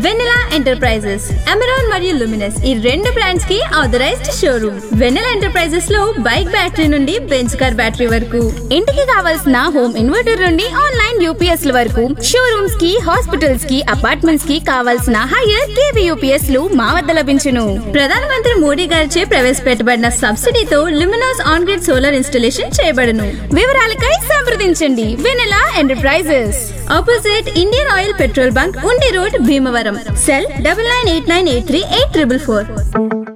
వెన్నెలా enterprises Amaron మరియు Luminous ఈ రెండు బ్రాండ్స్ కి ఆథరైజ్డ్ షోరూమ్ వెన్నెలా ఎంటర్ప్రైజెస్ లో బైక్ బ్యాటరీ నుండి బెంచ్ కార్ బ్యాటరీ వరకు ఇంటికి కావాల్సిన హోమ్ ఇన్వర్టర్ నుండి ఆన్లైన్ యూపీఎస్ ల వరకు షోరూమ్స్ కి హాస్పిటల్స్ కి అపార్ట్మెంట్స్ కి కావాల్సిన హైయర్ కేవీ యూపీఎస్ లు మా వద్ద లభించును ప్రధానమంత్రి మోడీ గారిచే ప్రవేశపెట్టబడిన సబ్సిడీతో Luminous on grid solar installation చేయబడును వివరాలకై సంప్రదించండి Vennela enterprises opposite Indian oil petrol bunk Undi road Bhimavaram cell double nine eight nine eight three eight triple four